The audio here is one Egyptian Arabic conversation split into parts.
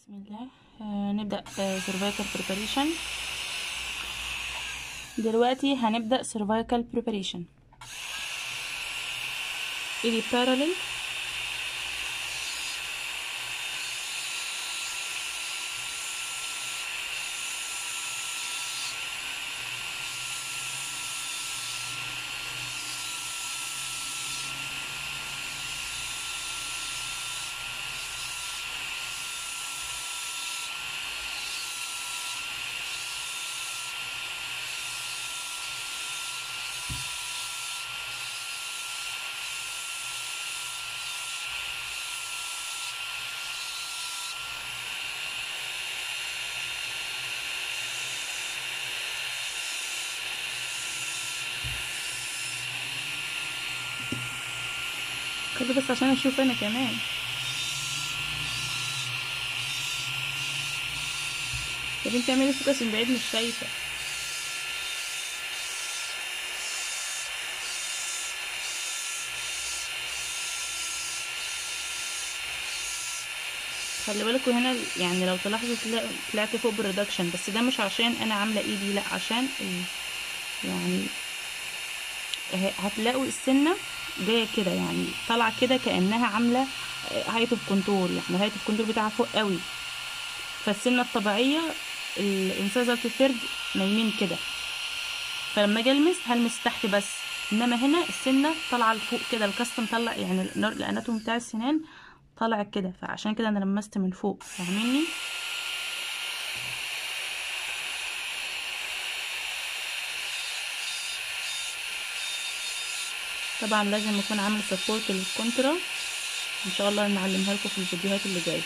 بسم الله آه نبدأ سيرفايكال بريباريشن دلوقتي هنبدأ سيرفايكال بريباريشن ايدي باراليل كده بس عشان اشوف انا كمان يا بنتي اعملي فوكس من بعيد مش شايفه خلي بالكوا هنا يعني لو تلاحظوا طلعت فوق بالريدكشن بس ده مش عشان انا عامله ايدي لا عشان يعني هتلاقوا السنه جايه كده يعني طالعه كده كانها عامله هايت اوف كونتور يعني الهايت اوف كونتور بتاعها فوق قوي فالسنه الطبيعيه الانسازه الفرد نايمين كده فلما اجي المس هلمس تحت بس انما هنا السنه طالعه لفوق كده الكاستم طلع يعني الاناتوم بتاع السنان طالع كده فعشان كده انا لمست من فوق فاهميني طبعا لازم اكون عامل سبورت للكونترا ان شاء الله نعلمها لكم في الفيديوهات اللي جايه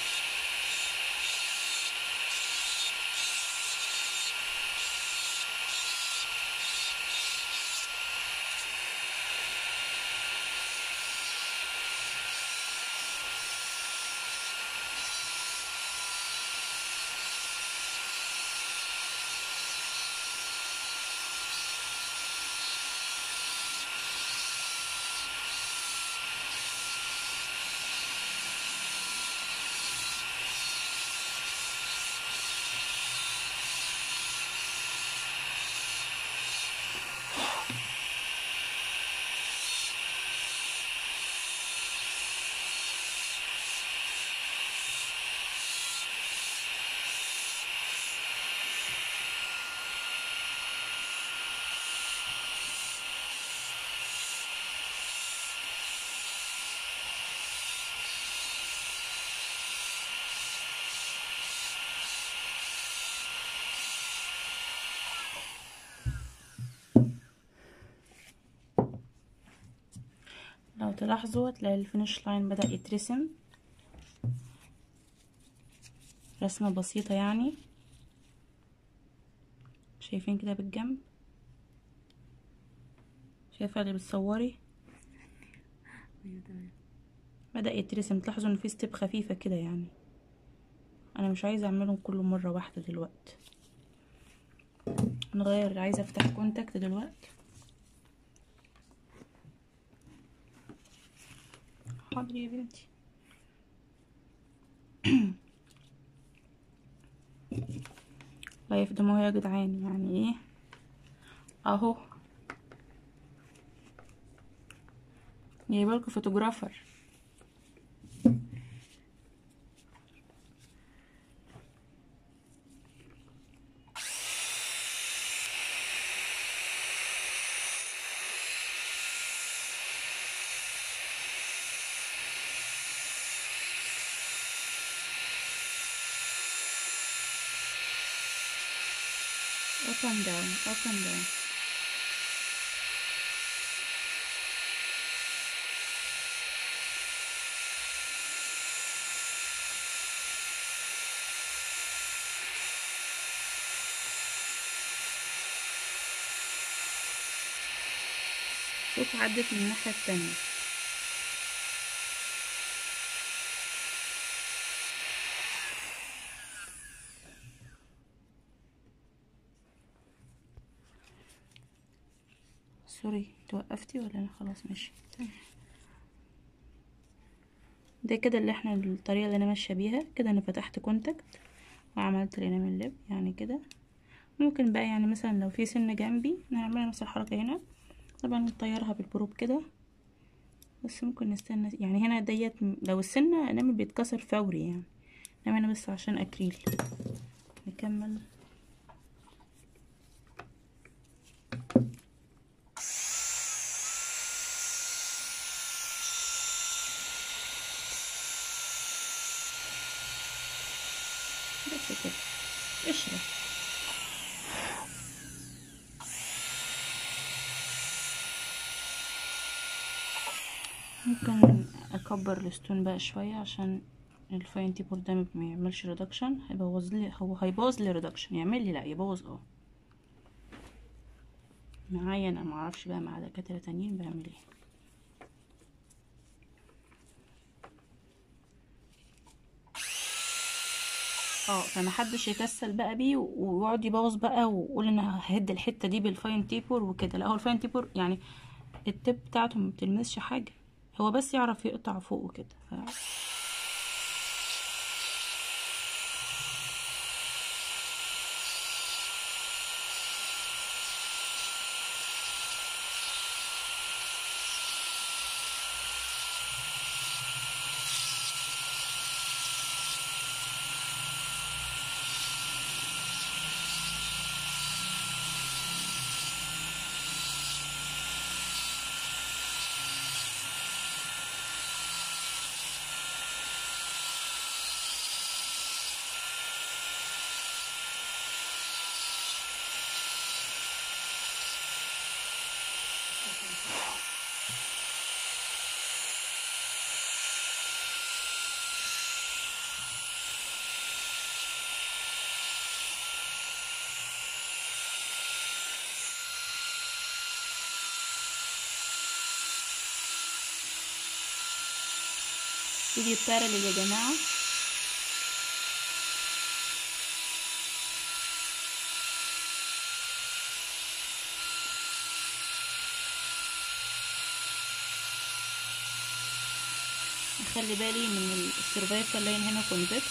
لو تلاحظوا هتلاقي الفينش لاين بدأ يترسم رسمة بسيطة يعني شايفين كده بالجنب شايفة اللي بتصوري بدأ يترسم تلاحظوا ان في ستيب خفيفة كده يعني انا مش عايزة اعملهم كل مرة واحدة دلوقتي نغير عايزة افتح كونتاكت دلوقتي حاضر يا بنتي الله يخدمه يا جدعان يعني ايه اهو جايبالكوا فوتوغرافر up and down, up and down. شوف عدت من الناحية التانية سوري توقفتي ولا انا خلاص ماشي ده كده اللي احنا الطريقة اللي انا ماشية بيها كده انا فتحت كونتاكت وعملت الانامل لب يعني كده ممكن بقى يعني مثلا لو في سنة جنبي نعملها نفس الحركة هنا طبعا نطيرها بالبروب كده بس ممكن نستنى يعني هنا ديت لو السنة انامل بيتكسر فوري يعني انما انا بس عشان اكريل نكمل بس كده قشرة ممكن اكبر الستون بقى شوية عشان الفاين تيبور ده ما يعملش ريدكشن هيبوظ لي هو هيبوظ لي ريدكشن يعمل لي لا يبوظ اه معايا انا معرفش بقى مع دكاترة تانيين بعمل ايه اه فمحدش يكسل بقى بيه ويقعد يبوظ بقى ويقول انا ههد الحته دي بالفاين تيبور وكده لا هو الفاين تيبور يعني التب بتاعته ما بتلمسش حاجه هو بس يعرف يقطع فوق وكده ف... فيديو بارلل يا جماعة اخلي بالي من السيرفايفال لاين هنا كونفكس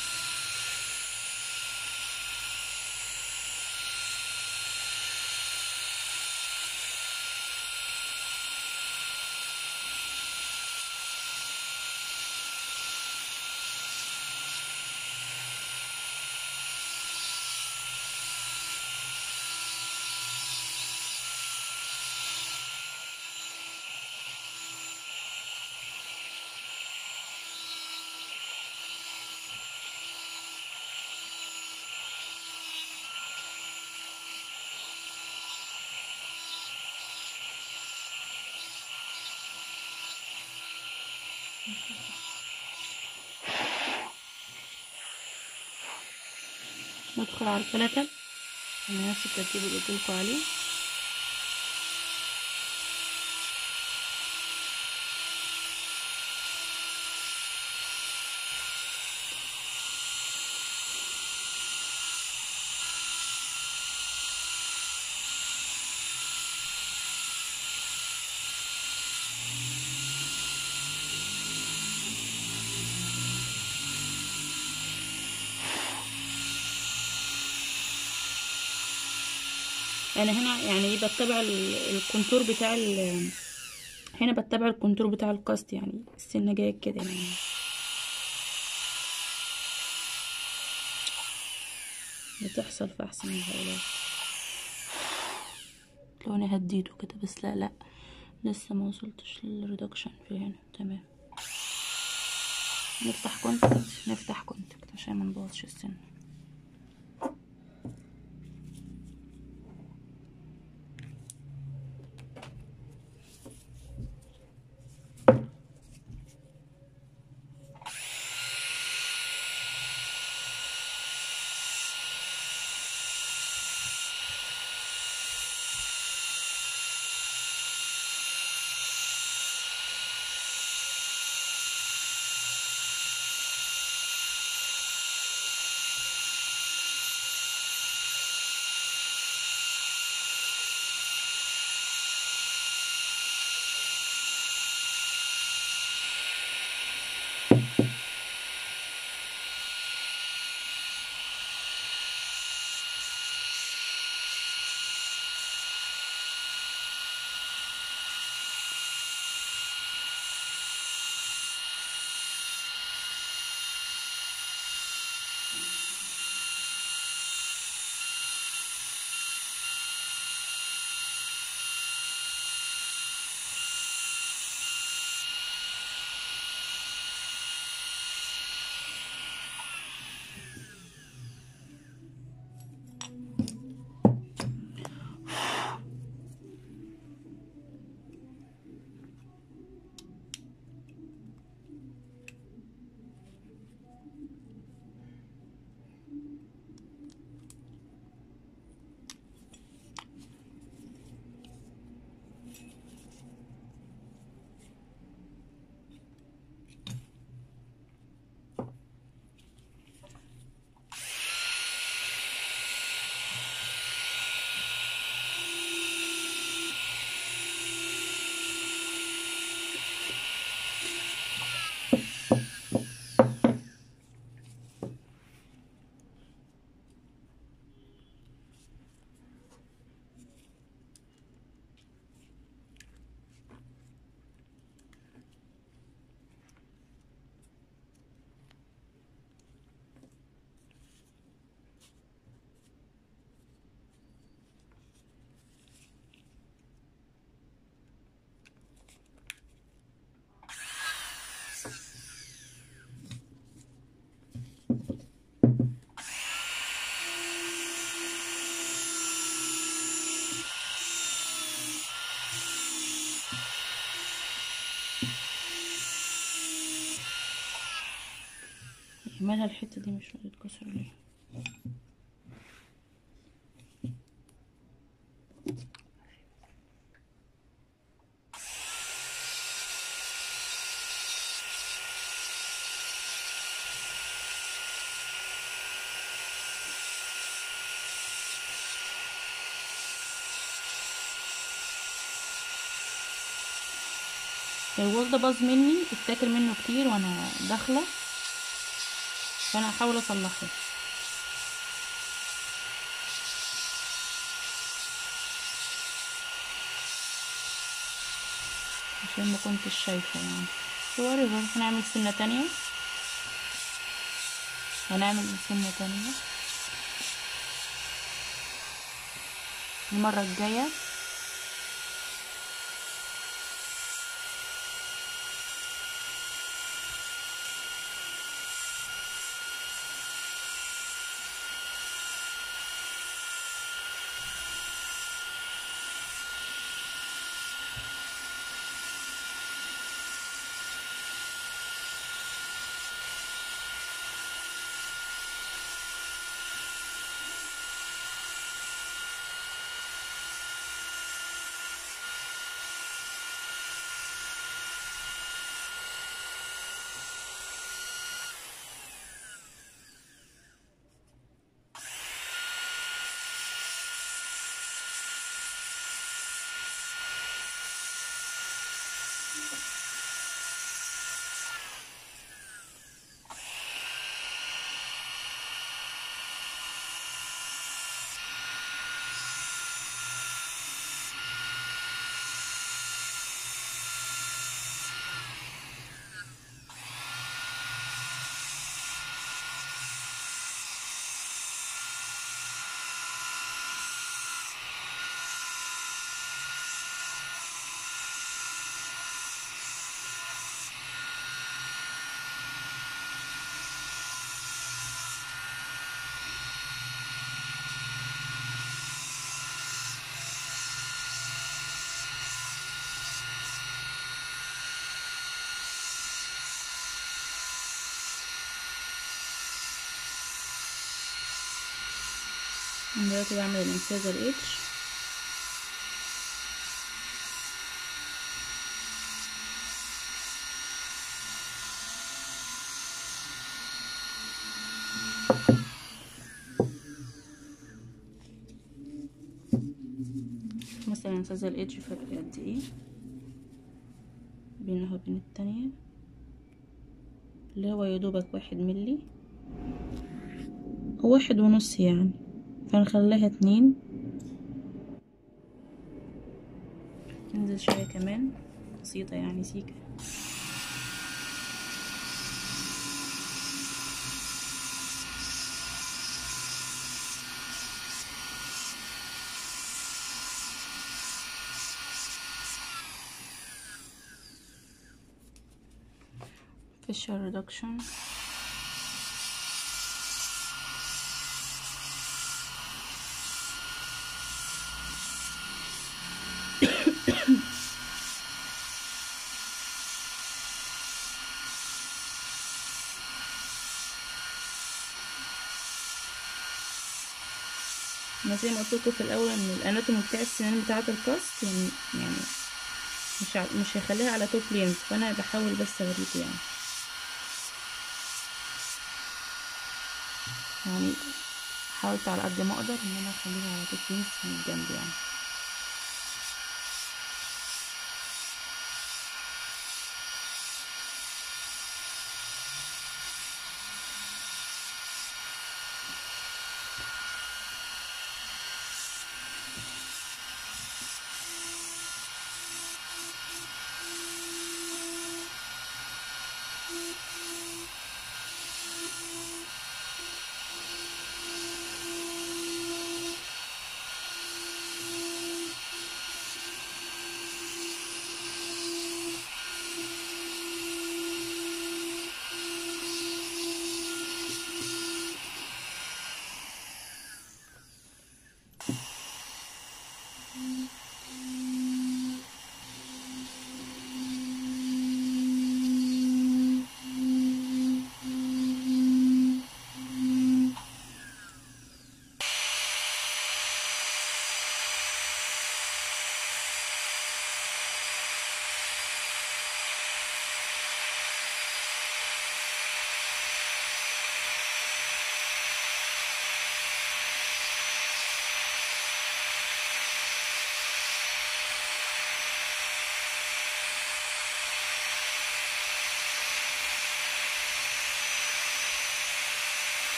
ندخل على الفلاتة على نفس الترتيب اللي قلتلكوا عليه انا هنا يعني ايه بتبع ال- الكونتور بتاع ال هنا بتبع الكونتور بتاع الكاست يعني السنة جاية كده يعني بتحصل في احسن الحالات لو انا هديته كده بس لا لا لسه ما وصلتش للريدكشن في هنا تمام نفتح كونتاكت نفتح كونتاكت عشان ما نبوظش السن مالها الحتة دي مش راضية تتكسر ليه الوول ده باظ مني اتاكل منه كتير وانا داخله فانا هحاول اصلحه عشان ما كنتش شايفه يعني صوري بقى هنعمل سنه تانية هنعمل سنه تانية المره الجايه دلوقتي بعمل الانسازة الاتش مثلا انسازة الاتش فرق قد ايه بينها وبين التانية اللي هو يدوبك واحد ملي واحد ونص يعني فنخليها اتنين ننزل شوية كمان بسيطة يعني سيكة facial reduction انا زي ما قلت لكم في الاول ان الاناتومي بتاع السنان بتاعه الكاست يعني يعني مش ع- مش هيخليها على توب لينز فانا بحاول بس اوريكم يعني يعني حاولت على قد ما اقدر ان انا اخليها على توب لينز من الجنب يعني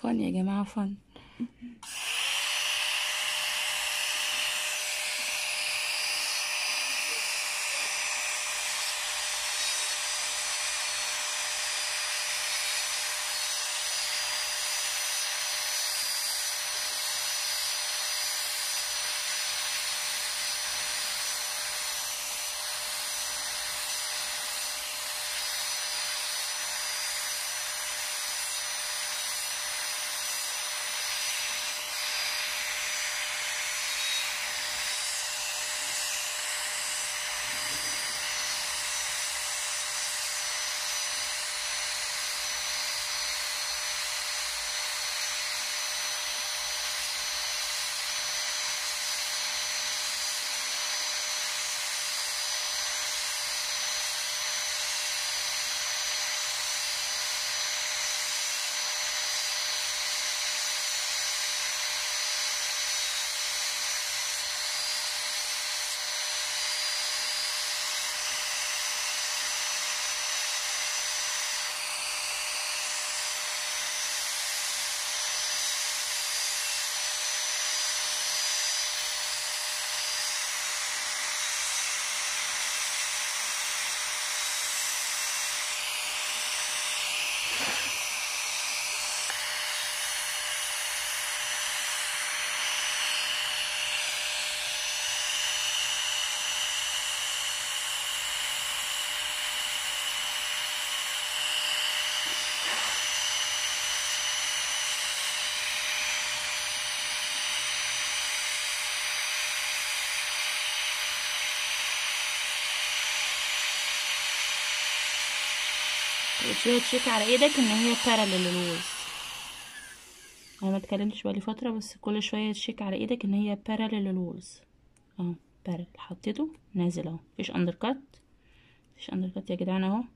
فن يا جماعة فن شوية تشيك على ايدك ان هي بارالل للوز انا ما اتكلمتش بقالي فترة بس كل شوية تشيك على ايدك ان هي بارالل للوز اهو بارل حطيته نازل اهو مفيش اندر كات مفيش اندر كات يا جدعان اهو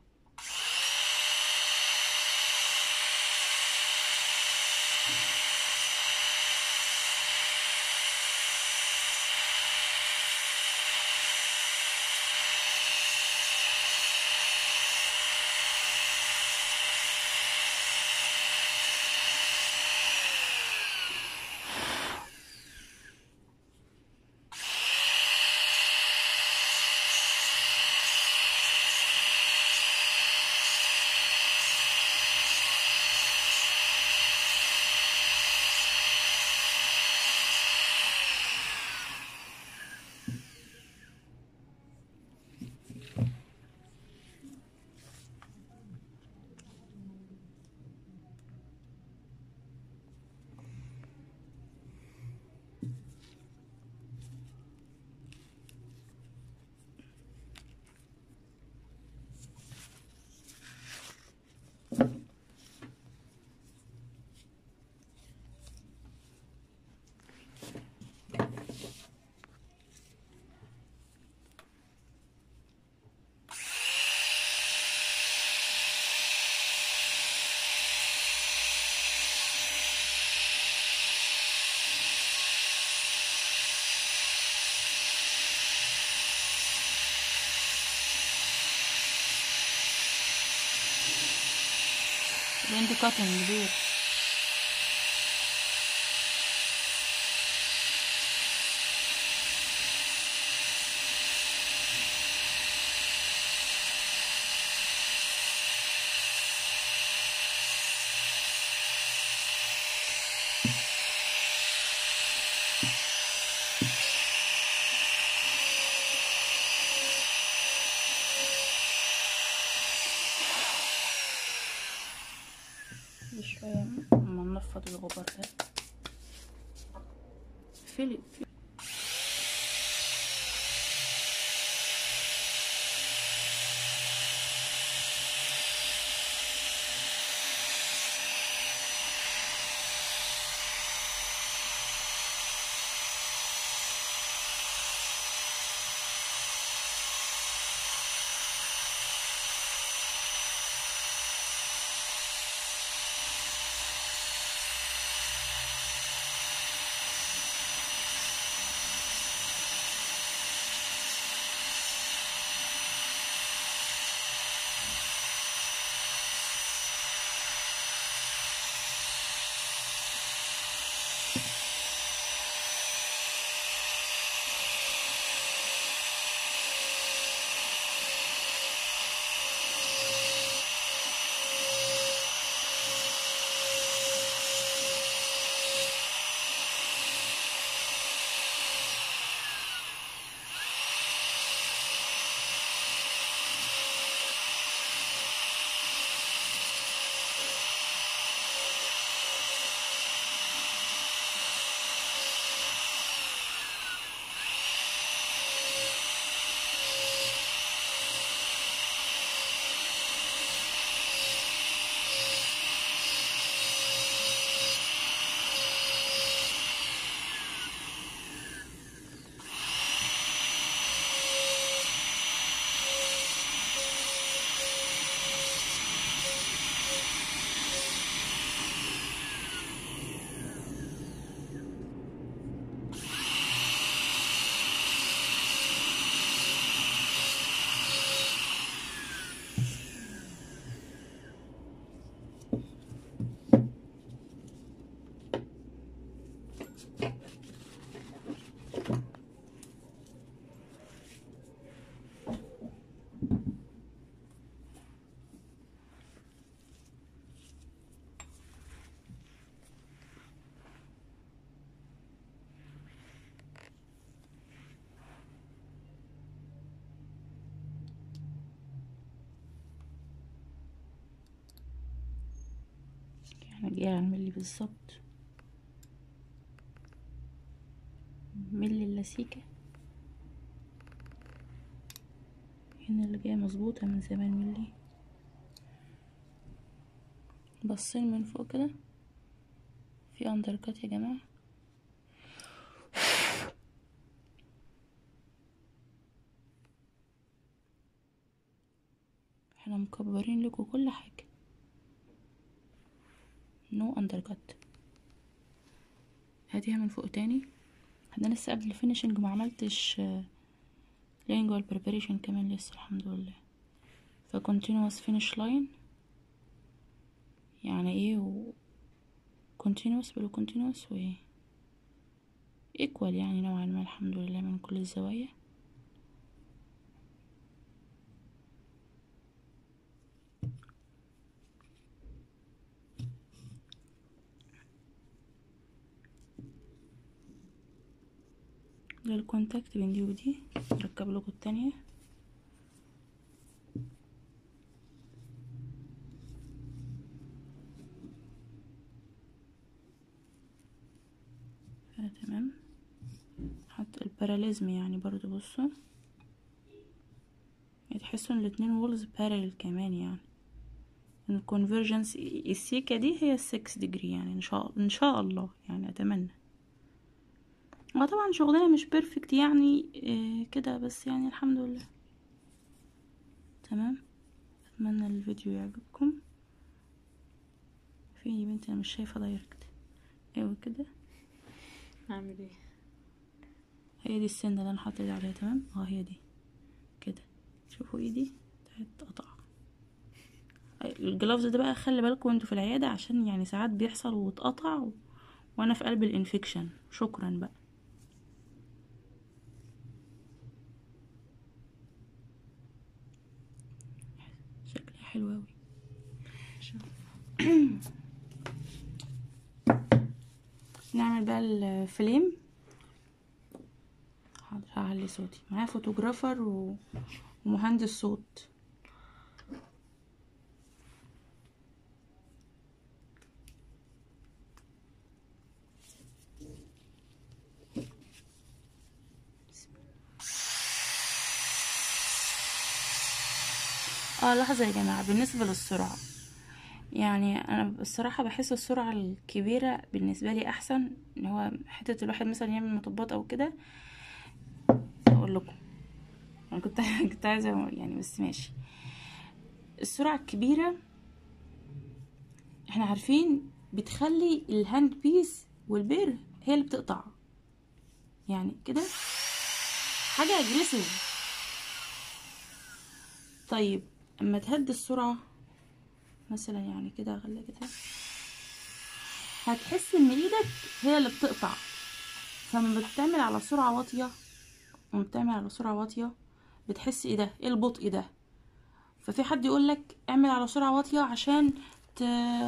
بنت كاتن كبير شوية اما ننفض الغبار ده فيلي احنا جاي على الملي بالظبط ملي اللاسيكة هنا اللي جاية مظبوطة من زمان ملي بصين من فوق كده في اندركات يا جماعة احنا مكبرين لكم كل حاجة نو اندركات هاتيها من فوق تاني انا لسه قبل الفينيشنج ما عملتش لينجوال بريباريشن كمان لسه الحمد لله فكونتينوس فينيش لاين يعني ايه و كونتينوس بلو كونتينوس و ايكوال يعني نوعا ما الحمد لله من كل الزوايا ده الكونتاكت بين دي ودي نركب لكم التانية كده تمام حط الباراليزم يعني برضو بصوا يعني تحسوا ان الاتنين وولز بارالل كمان يعني الكونفرجنس السيكة دي هي السكس ديجري يعني ان شاء ان شاء الله يعني اتمنى هو طبعا شغلنا مش بيرفكت يعني إيه كده بس يعني الحمد لله تمام اتمنى الفيديو يعجبكم فين يا بنتي انا مش شايفه دايركت ايوه كده اعمل ايه هي دي السنه اللي انا حاطه ايدي عليها تمام اه هي دي كده شوفوا ايدي هتتقطع الجلافز ده بقى خلي بالكم انتوا في العياده عشان يعني ساعات بيحصل واتقطع و... وانا في قلب الانفكشن شكرا بقى شكلها حلو اوي نعمل بقى الفليم حاضر هعلي صوتي معايا فوتوغرافر و... ومهندس صوت اه لحظة يا جماعة بالنسبة للسرعة يعني انا الصراحة بحس السرعة الكبيرة بالنسبة لي احسن ان هو حتة الواحد مثلا يعمل مطبات او كده اقول لكم انا كنت كنت عايزة يعني بس ماشي السرعة الكبيرة احنا عارفين بتخلي الهاند بيس والبير هي اللي بتقطع يعني كده حاجة اجريسيف طيب اما تهدي السرعة مثلا يعني كده اغلى كده هتحس ان ايدك هي اللي بتقطع فلما بتعمل على سرعة واطية لما بتعمل على سرعة واطية بتحس ايه ده ايه البطء ده ففي حد يقولك اعمل على سرعة واطية عشان ت...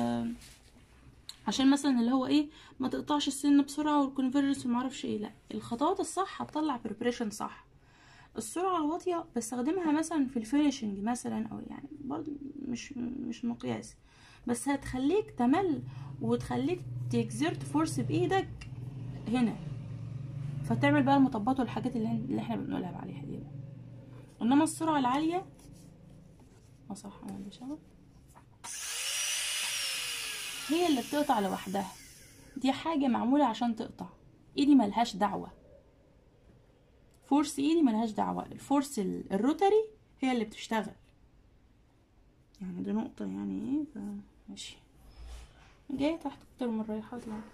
عشان مثلا اللي هو ايه ما تقطعش السن بسرعة والكونفرجنس ومعرفش ايه لا الخطوات الصح هتطلع بريبريشن صح السرعة الواطية بستخدمها مثلا في الفينيشنج مثلا او يعني برضو مش مش مقياس بس هتخليك تمل وتخليك تكزرت فورس بايدك هنا فتعمل بقى المطبات والحاجات اللي, اللي احنا بنقولها عليها دي بقى. انما السرعة العالية اه صح انا بشغل هي اللي بتقطع لوحدها دي حاجة معمولة عشان تقطع ايدي ملهاش دعوة فورس ايدي ملهاش دعوة الفورس الروتري هي اللي بتشتغل يعني دي نقطة يعني ايه ف ماشي جاية تحت اكتر من رايحات يعني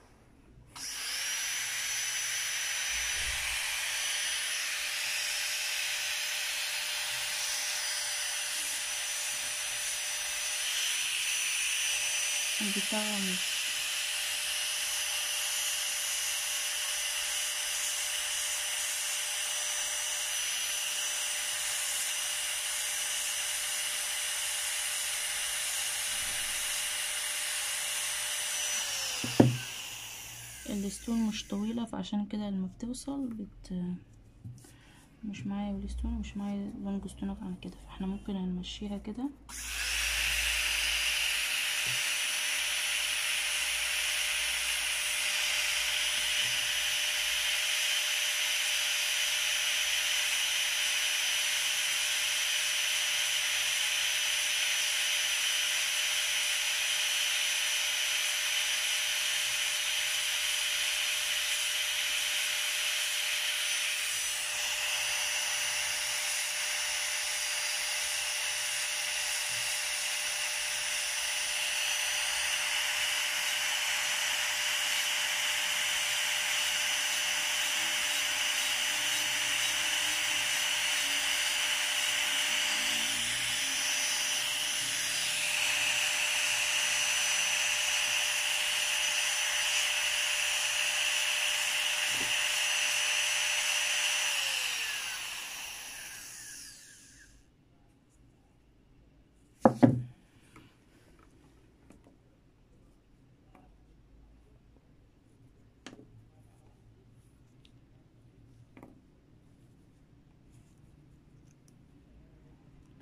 بتاع مش الستون مش طويلة فعشان كده لما بتوصل بت مش معايا الستون ومش معايا لونج ستونات عن كده فاحنا ممكن نمشيها كده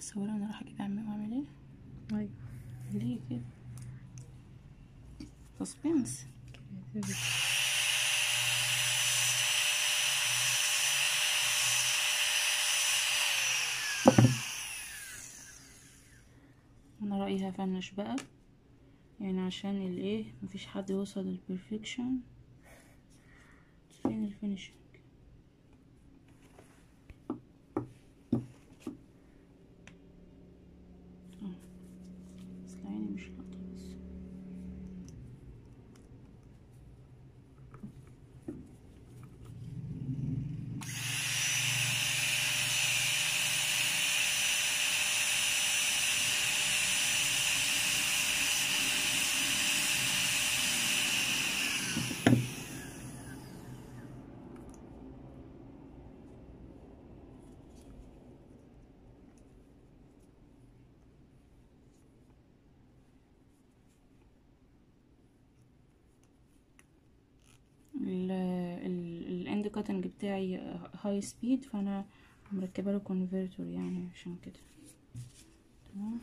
تصوري انا راح اجيب اعمل واعمل ايه ايوه ليه كده سسبنس انا رايي هفنش بقى يعني عشان الايه مفيش حد يوصل للبرفكشن فين الفينيشنج اه اصل عيني مش لاقطه بس الاند كاتنج بتاعي هاي سبيد فانا مركبه له كونفرتور يعني عشان كده تمام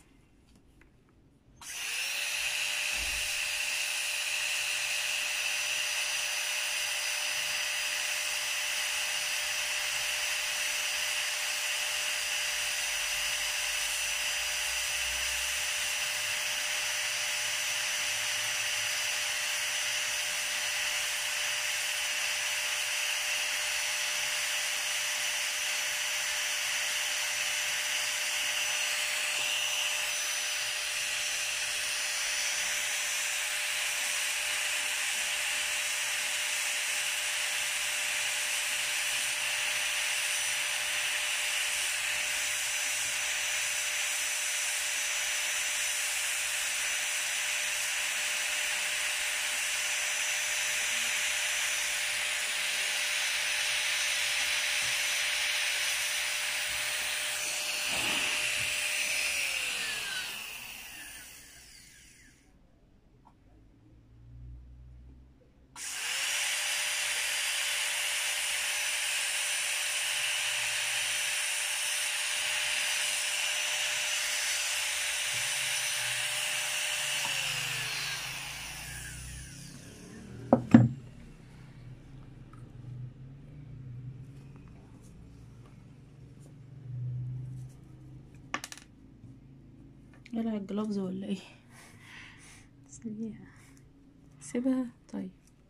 يلا الجلوفز ولا ايه سيبيها سيبها طيب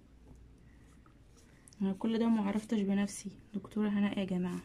انا كل ده ما عرفتش بنفسي دكتوره هناء يا جماعه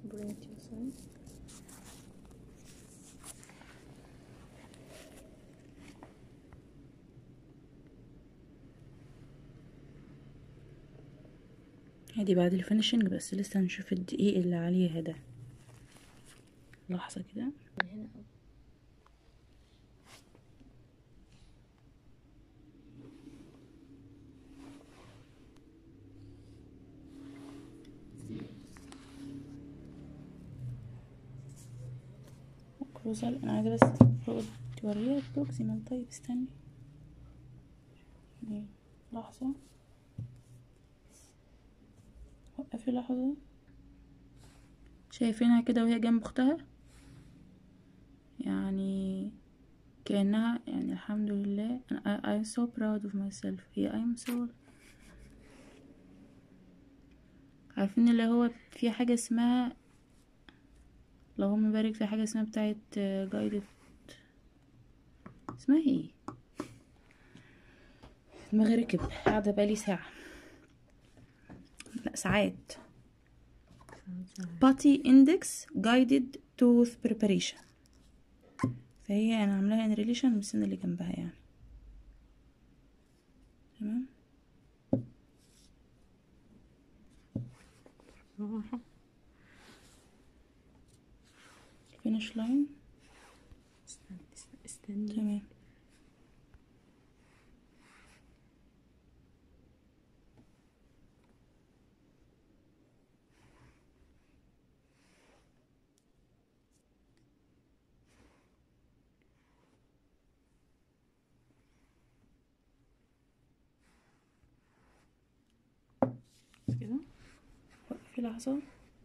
bring it to your side ادي بعد الفينشنج بس لسه هنشوف الدقيق اللي عليها ده لحظة كده من هنا أو كروزال انا عايزة بس فوق توريها بروكسيمال طيب استني إيه، لحظة وقفي لحظة شايفينها كده وهي جنب اختها يعني كأنها يعني الحمد لله أنا I- I'm so proud of myself هي I'm so عارفين اللي هو في حاجة اسمها اللهم بارك في حاجة اسمها بتاعت جايدد اسمها ايه دماغي ركب قاعدة بقالي ساعة لا ساعات باتي اندكس جايدد توث بريباريشن فهي انا عاملاها ان ريليشن من السنة اللي جنبها يعني تمام بالراحة فينش لاين استني است- استني تمام بس كده وقفي لحظة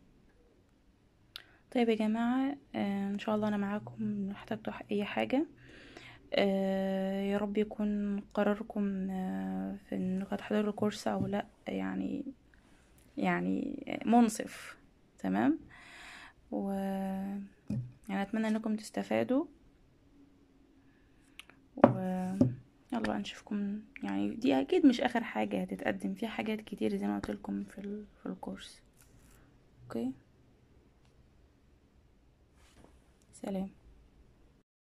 طيب يا جماعة آه ان شاء الله انا معاكم لو احتجتوا اي حاجة آه يا رب يكون قراركم آه في انكم هتحضروا الكورس او لا يعني يعني منصف تمام و يعني اتمنى انكم تستفادوا و يلا بقى نشوفكم يعني دي اكيد مش اخر حاجة هتتقدم في حاجات كتير زي ما قلت لكم في ال... في الكورس اوكي سلام